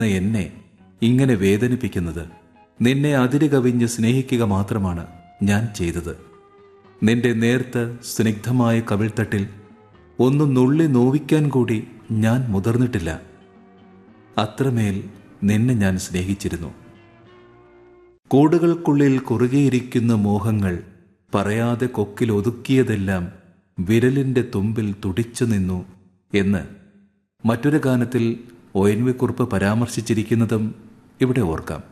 എന്നെ ഇങ്ങനെ വേദനിപ്പിക്കുന്നത് നിന്നെ അതിര് കവിഞ്ഞ് സ്നേഹിക്കുക മാത്രമാണ് ഞാൻ ചെയ്തത് നിന്റെ നേർത്ത സ്നിഗ്ധമായ കവിൾത്തട്ടിൽ ഒന്ന് നുള്ളി നോവിക്കാൻ കൂടി ഞാൻ മുതിർന്നിട്ടില്ല അത്രമേൽ നിന്നെ ഞാൻ സ്നേഹിച്ചിരുന്നു കൂടുകൾക്കുള്ളിൽ കുറുകിയിരിക്കുന്ന മോഹങ്ങൾ പറയാതെ കൊക്കിൽ ഒതുക്കിയതെല്ലാം വിരലിന്റെ തുമ്പിൽ തുടിച്ചു നിന്നു എന്ന് മറ്റൊരു ഗാനത്തിൽ ഒ എൻ വി കുറിപ്പ് പരാമർശിച്ചിരിക്കുന്നതും ഇവിടെ ഓർക്കാം